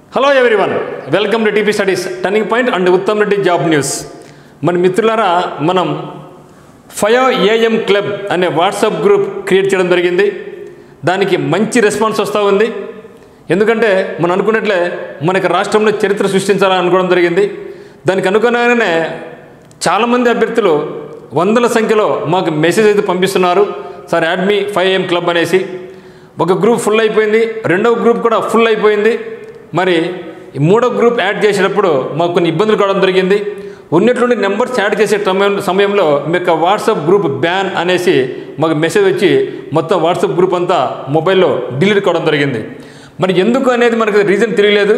hello everyone welcome to TP studies turning point and Uttam Reddy job news మన మిత్రులారా మనం five AM club అనే WhatsApp group create చేయడం జరిగింది దానికి మంచి రెస్పాన్స్ వస్తూ ఉంది ఎందుకంటే మనం అనుకున్నట్లే మనకి రాష్ట్రంలో చరిత్ర సృష్టించాలని అనుకోవడం జరిగింది దానికి అనుగుణంగానే చాలామంది అభ్యర్థులు వందల సంఖ్యలో మాకు మెసేజ్ అయితే పంపిస్తున్నారు sir add me five AM club అనేసి ఒక గ్రూప్ ఫుల్ అయిపోయింది రెండవ గ్రూప్ కూడా ఫుల్ అయిపోయింది మరి ఈ మూడో గ్రూప్ యాడ్ చేసేటప్పుడు మాకు కొన్ని ఇబ్బందులు కావడం జరిగింది ఉన్నటువంటి నెంబర్స్ యాడ్ చేసే సమయం సమయంలో మీ యొక్క వాట్సాప్ గ్రూప్ బ్యాన్ అనేసి మాకు మెసేజ్ వచ్చి మొత్తం వాట్సాప్ గ్రూప్ అంతా మొబైల్లో డిలీట్ కావడం జరిగింది మరి ఎందుకు అనేది మనకు రీజన్ తెలియలేదు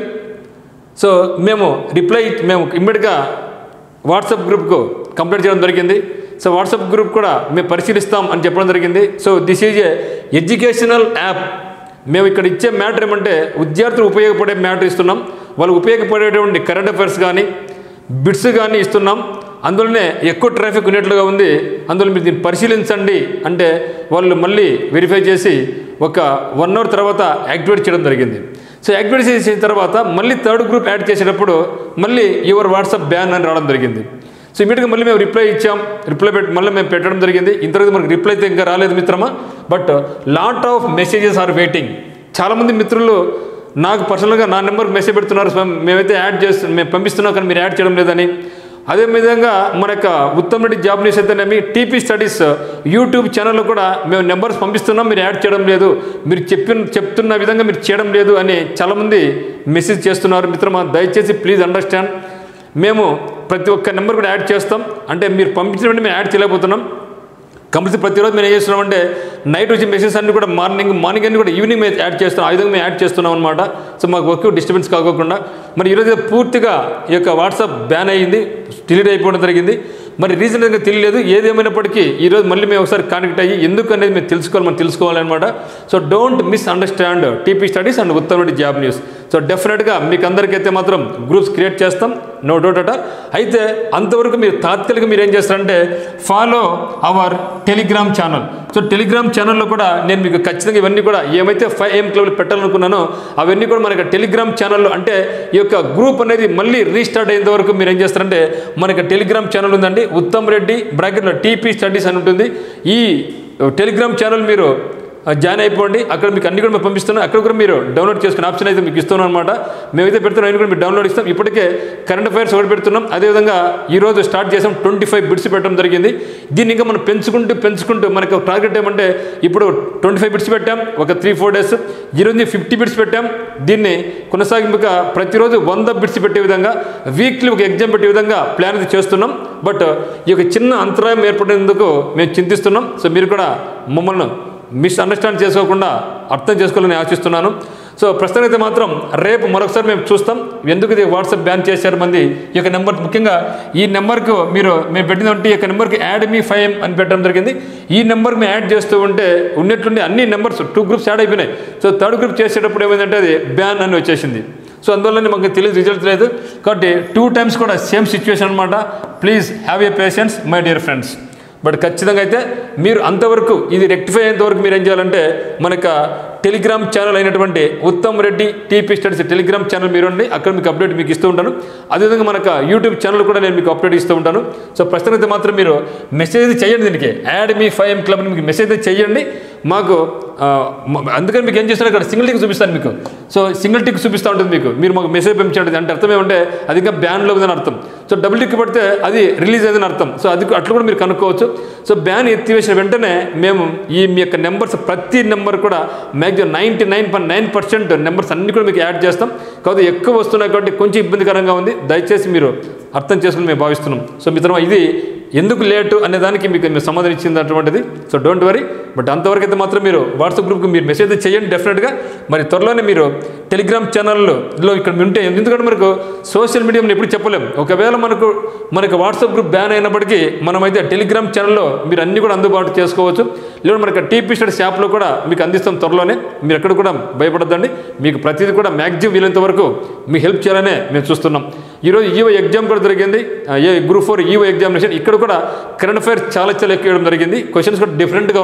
సో మేము రిప్లై మేము ఇమ్మీడియట్గా వాట్సాప్ గ్రూప్కు కంప్లీట్ చేయడం జరిగింది సో వాట్సాప్ గ్రూప్ కూడా మేము పరిశీలిస్తాం అని చెప్పడం జరిగింది so this is a educational app మేము ఇక్కడ ఇచ్చే మ్యాటర్ ఏమంటే విద్యార్థులు ఉపయోగపడే మ్యాటర్ ఇస్తున్నాం వాళ్ళు ఉపయోగపడేటువంటి కరెంట్ అఫైర్స్ కానీ బిట్స్ కానీ ఇస్తున్నాం అందులోనే ఎక్కువ ట్రాఫిక్ ఉన్నట్లుగా ఉంది అందులో మీరు దీన్ని పరిశీలించండి అంటే వాళ్ళు మళ్ళీ వెరిఫై చేసి ఒక వన్ అవర్ తర్వాత యాక్టివేట్ చేయడం జరిగింది సో యాక్టివేట్ చేసిన తర్వాత మళ్ళీ థర్డ్ గ్రూప్ యాడ్ చేసేటప్పుడు మళ్ళీ యువర్ వాట్సాప్ బ్యాన్ అని రావడం జరిగింది సో ఇమీడియట్గా మళ్ళీ మేము రిప్లై ఇచ్చాం రిప్లై పెట్టి మళ్ళీ మేము పెట్టడం జరిగింది ఇంతవరకు మనకు రిప్లై అయితే ఇంకా రాలేదు మిత్రమా but lot of messages are waiting చాలామంది మిత్రులు నాకు పర్సనల్గా నా నెంబర్కి మెసేజ్ పెడుతున్నారు సో మేమైతే యాడ్ చేస్తు మేము పంపిస్తున్నాం కానీ మీరు యాడ్ చేయడం లేదని అదే విధంగా మన యొక్క ఉత్తమ్ రెడ్డి జాబ్ న్యూస్ అయితేనేమి టీపీ స్టడీస్ యూట్యూబ్ ఛానల్లో కూడా మేము నెంబర్స్ పంపిస్తున్నాం మీరు యాడ్ చేయడం లేదు మీరు చెప్పిన చెప్తున్న విధంగా మీరు చేయడం లేదు అని చాలామంది మెసేజ్ చేస్తున్నారు మిత్రమా దయచేసి ప్లీజ్ అండర్స్టాండ్ మేము ప్రతి ఒక్క నెంబర్ కూడా యాడ్ చేస్తాం అంటే మీరు పంపించిన వెంటనే మేము యాడ్ చేయలేకపోతున్నాం కంపల్సరీ ప్రతిరోజు మేము ఏం చేస్తున్నామంటే నైట్ వచ్చి మెసేజ్ అన్ని కూడా మార్నింగ్ మార్నింగ్ అన్ని కూడా ఈవినింగ్ మేము యాడ్ చేస్తున్నాం ఆ విధంగా మేము యాడ్ చేస్తున్నాం అనమాట సో మాకు ఎక్కువ డిస్టర్బెన్స్ కాకోకుండా మరి ఈరోజు పూర్తిగా ఈ యొక్క వాట్సాప్ బ్యాన్ అయ్యింది డిలీట్ అయిపోవడం జరిగింది మరి రీజన్ ఇంకా తెలియలేదు ఏదేమైనప్పటికీ ఈరోజు మళ్ళీ మేము ఒకసారి కాంటాక్ట్ అయ్యి ఎందుకు అనేది మేము తెలుసుకోవాలి మనం తెలుసుకోవాలన్నమాట so don't miss understand TP studies and Uttam Reddy job news so డెఫినెట్గా మీకు అందరికైతే మాత్రం గ్రూప్స్ క్రియేట్ చేస్తాం నో డౌట్ అట అయితే అంతవరకు మీరు తాత్కాలిక మీరు ఏం చేస్తారంటే follow our Telegram channel so Telegram ఛానల్లో కూడా నేను మీకు ఖచ్చితంగా ఇవన్నీ కూడా ఏమైతే ఫైవ్ ఏం క్లబ్లు పెట్టాలనుకున్నానో అవన్నీ కూడా మనకి టెలిగ్రామ్ ఛానల్లో అంటే ఈ యొక్క గ్రూప్ అనేది మళ్ళీ రీస్టార్ట్ అయ్యేంత వరకు మీరు ఏం చేస్తారంటే మనకి టెలిగ్రామ్ ఛానల్ ఉందండి ఉత్తమ్ రెడ్డి బ్రాకెట్లో టీపీ స్టడీస్ అని ఉంటుంది ఈ టెలిగ్రామ్ ఛానల్ మీరు జాయిన్ అయిపోండి అక్కడ మీకు అన్ని కూడా మేము పంపిస్తున్నాం అక్కడ కూడా మీరు డౌన్లోడ్ చేసుకునే ఆప్షన్ అయితే మీకు ఇస్తున్నాం అనమాట మేమైతే పెడుతున్నాం అన్ని కూడా మీరు డౌన్లోడ్ ఇస్తాం ఇప్పటికే కరెంట్ అఫైర్స్ ఒకటి పెడుతున్నాం అదేవిధంగా ఈ రోజు స్టార్ట్ చేసాం ట్వంటీ ఫైవ్ బిట్స్ పెట్టడం జరిగింది దీన్ని ఇంకా మనం పెంచుకుంటూ పెంచుకుంటూ మనకు టార్గెట్ ఏమంటే ఇప్పుడు ట్వంటీ ఫైవ్ బిట్స్ పెట్టాం ఒక త్రీ ఫోర్ డేస్ ఈరోజు ఫిఫ్టీ బిట్స్ పెట్టాం దీన్ని కొనసాగింపుగా ప్రతిరోజు వంద బిట్స్ పెట్టే విధంగా వీక్లీ ఒక ఎగ్జామ్ పెట్టే విధంగా ప్లాన్ అయితే చేస్తున్నాం బట్ ఈ యొక్క చిన్న అంతరాయం ఏర్పడేందుకు మేము చింతిస్తున్నాం సో మీరు కూడా మమ్మల్ని మిస్అండర్స్టాండ్ చేసుకోకుండా అర్థం చేసుకోవాలని ఆశిస్తున్నాను సో ప్రస్తుతం అయితే మాత్రం రేపు మరొకసారి మేము చూస్తాం ఎందుకు ఇది వాట్సాప్ బ్యాన్ చేశారు మంది ఈ యొక్క నెంబర్ ముఖ్యంగా ఈ నెంబర్కు మీరు మేము పెట్టినటువంటి ఈ యొక్క నెంబర్కి యాడ్ మీ ఫైవ్ అని పెట్టడం జరిగింది ఈ నెంబర్కి మేము యాడ్ చేస్తూ ఉంటే ఉన్నట్టుండి అన్ని నెంబర్స్ టూ గ్రూప్స్ యాడ్ అయిపోయినాయి సో థర్డ్ గ్రూప్ చేసేటప్పుడు ఏమైందంటే అది బ్యాన్ అని వచ్చేసింది సో అందువల్ల మాకు తెలియదు రిజల్ట్ లేదు కాబట్టి టూ టైమ్స్ కూడా సేమ్ సిచ్యువేషన్ అనమాట please have a patience my dear friends but ఖచ్చితంగా అయితే మీరు అంతవరకు ఇది రెక్టిఫై అయ్యేంత వరకు మీరు ఏం చేయాలంటే మనక టెలిగ్రామ్ ఛానల్ అయినటువంటి Uttam Reddy TP studies Telegram channel మీరు ఉండి అక్కడ మీకు అప్డేట్ మీకు ఇస్తూ ఉంటాను అదేవిధంగా మనకు యూట్యూబ్ ఛానల్ కూడా నేను మీకు అప్డేట్ ఇస్తూ ఉంటాను సో ప్రస్తుతం అయితే మాత్రం మీరు మెసేజ్ చేయండి దీనికి add me five M club మీకు మెసేజ్ చేయండి మాకు ఆ, మ- అందుకని మీకు ఏం చేస్తాను ఇక్కడ సింగిల్ టిక్ చూపిస్తాను మీకు సో సింగిల్ టిక్ చూపిస్తూ ఉంటుంది మీకు మీరు మాకు మెసేజ్ పంపించండి అంటే అర్థం ఏమంటే అది ఇంకా బ్యాన్లో ఉందని అర్థం సో డబుల్ టిక్ పడితే అది రిలీజ్ అయిందని అర్థం సో అది అట్లా కూడా మీరు కనుక్కోవచ్చు సో బ్యాన్ ఎత్తివేసిన వెంటనే మేము ఈ మీ యొక్క నెంబర్స్ ప్రతి నెంబర్ కూడా maximum ninety nine point nine percent numbers అన్ని కూడా మీకు యాడ్ చేస్తాం కాబట్టి ఎక్కువ వస్తున్నాయి కాబట్టి కొంచెం ఇబ్బందికరంగా ఉంది దయచేసి మీరు అర్థం చేసుకుని మేము భావిస్తున్నాం సో మిత్రమా ఇది ఎందుకు లేటు అనే దానికి మీకు మేము సమాధానం ఇచ్చింది అటువంటిది సో డోంట్ వరీ బట్ అంతవరకు అయితే మాత్రం మీరు వాట్సాప్ గ్రూప్కి మీరు మెసేజ్ చేయండి డెఫినెట్గా మరి త్వరలోనే మీరు టెలిగ్రామ్ ఛానల్లో ఇక్కడ ఉంటే ఎందుకంటే మనకు సోషల్ మీడియా ఎప్పుడు చెప్పలేం ఒకవేళ మనకు మనకు వాట్సాప్ గ్రూప్ బ్యాన్ అయినప్పటికీ మనమైతే టెలిగ్రామ్ ఛానల్లో మీరు అన్ని కూడా అందుబాటు చేసుకోవచ్చు లేదా మనకి టీపీ స్టడీస్ యాప్లో కూడా మీకు అందిస్తాం త్వరలోనే మీరు ఎక్కడ కూడా భయపడద్దండి మీకు ప్రతిదీ కూడా మ్యాక్సిమం వీలైనంత వరకు మీకు హెల్ప్ చేయాలనే మేము చూస్తున్నాం ఈరోజు ఈవో ఎగ్జామ్ కూడా జరిగింది ఆ, ఏ గ్రూప్ ఫోర్ ఈవో ఎగ్జామినేషన్ ఇక్కడ కూడా కరెంట్ అఫైర్స్ చాలా చాలా ఎక్కువ ఇవ్వడం జరిగింది క్వశ్చన్స్ కూడా డిఫరెంట్గా ఉన్నాయి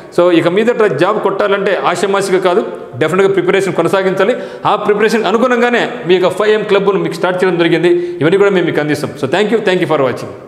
సో ఇక మీదట జాబ్ కొట్టాలంటే ఆషమాసిగా కాదు డెఫినెట్గా ప్రిపరేషన్ కొనసాగించాలి ఆ ప్రిపరేషన్ అనుగుణంగానే మీ యొక్క ఫైవ్ ఎం క్లబ్ను మీకు స్టార్ట్ చేయడం జరిగింది ఇవన్నీ కూడా మేము మీకు అందిస్తాం so thank you thank you for watching